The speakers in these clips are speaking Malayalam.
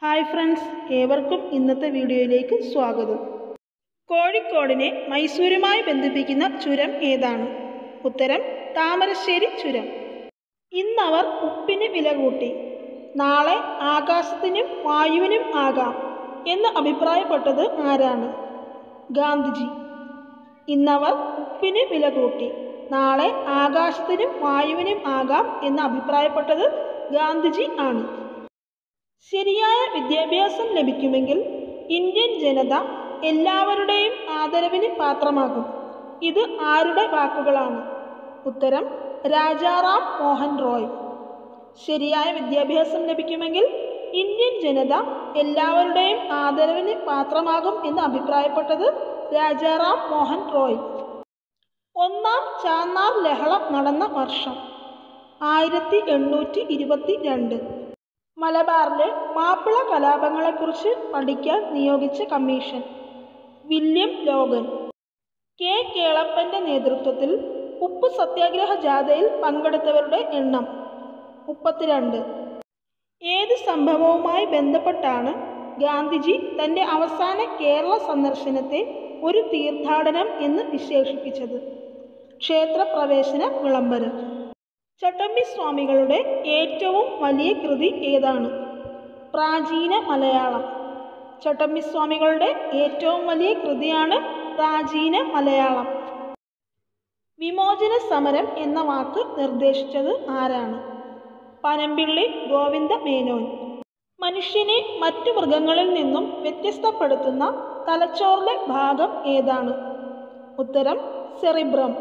ഹായ് ഫ്രണ്ട്സ് ഏവർക്കും ഇന്നത്തെ വീഡിയോയിലേക്ക് സ്വാഗതം കോഴിക്കോടിനെ മൈസൂരുമായി ബന്ധിപ്പിക്കുന്ന ചുരം ഏതാണ് ഉത്തരം താമരശ്ശേരി ചുരം ഇന്നവർ ഉപ്പിന് വില കൂട്ടി നാളെ ആകാശത്തിനും വായുവിനും ആകാം എന്ന് അഭിപ്രായപ്പെട്ടത് ആരാണ് ഗാന്ധിജി ഇന്നവർ ഉപ്പിന് വില കൂട്ടി നാളെ ആകാശത്തിനും വായുവിനും ആകാം എന്ന് അഭിപ്രായപ്പെട്ടത് ഗാന്ധിജി ആണ് ശരിയായ വിദ്യാഭ്യാസം ലഭിക്കുമെങ്കിൽ ഇന്ത്യൻ ജനത എല്ലാവരുടെയും ആദരവിന് പാത്രമാകും ഇത് ആരുടെ വാക്കുകളാണ് ഉത്തരം രാജാറാം മോഹൻ റോയ് ശരിയായ വിദ്യാഭ്യാസം ലഭിക്കുമെങ്കിൽ ഇന്ത്യൻ ജനത എല്ലാവരുടെയും ആദരവിന് പാത്രമാകും എന്ന് അഭിപ്രായപ്പെട്ടത് രാജാറാം മോഹൻ റോയ് ഒന്നാം ചാന്നാർ ലഹള നടന്ന വർഷം ആയിരത്തി എണ്ണൂറ്റി ഇരുപത്തി രണ്ട് മലബാറിലെ മാപ്പിള കലാപങ്ങളെക്കുറിച്ച് പഠിക്കാൻ നിയോഗിച്ച കമ്മീഷൻ വില്യം ലോഗൻ കെ കേളപ്പന്റെ നേതൃത്വത്തിൽ ഉപ്പ് സത്യാഗ്രഹ ജാഥയിൽ പങ്കെടുത്തവരുടെ എണ്ണം മുപ്പത്തിരണ്ട് ഏത് സംഭവവുമായി ബന്ധപ്പെട്ടാണ് ഗാന്ധിജി തൻ്റെ അവസാന കേരള സന്ദർശനത്തെ ഒരു തീർത്ഥാടനം എന്ന് വിശേഷിപ്പിച്ചത് ക്ഷേത്രപ്രവേശന വിളംബരം ചട്ടമ്പി സ്വാമികളുടെ ഏറ്റവും വലിയ കൃതി ഏതാണ് പ്രാചീന മലയാളം ചട്ടമ്പി സ്വാമികളുടെ ഏറ്റവും വലിയ കൃതിയാണ് പ്രാചീന മലയാളം വിമോചന സമരം എന്ന വാക്ക് നിർദ്ദേശിച്ചത് ആരാണ് പനമ്പിള്ളി ഗോവിന്ദ മേനോൻ മനുഷ്യനെ മറ്റു മൃഗങ്ങളിൽ നിന്നും വ്യത്യസ്തപ്പെടുത്തുന്ന തലച്ചോറിലെ ഭാഗം ഏതാണ് ഉത്തരം സെറിബ്രം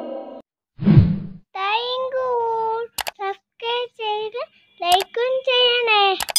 താങ്ക് യു സബ്സ്ക്രൈബ് ചെയ്ത് ലൈക്കും ചെയ്യണേ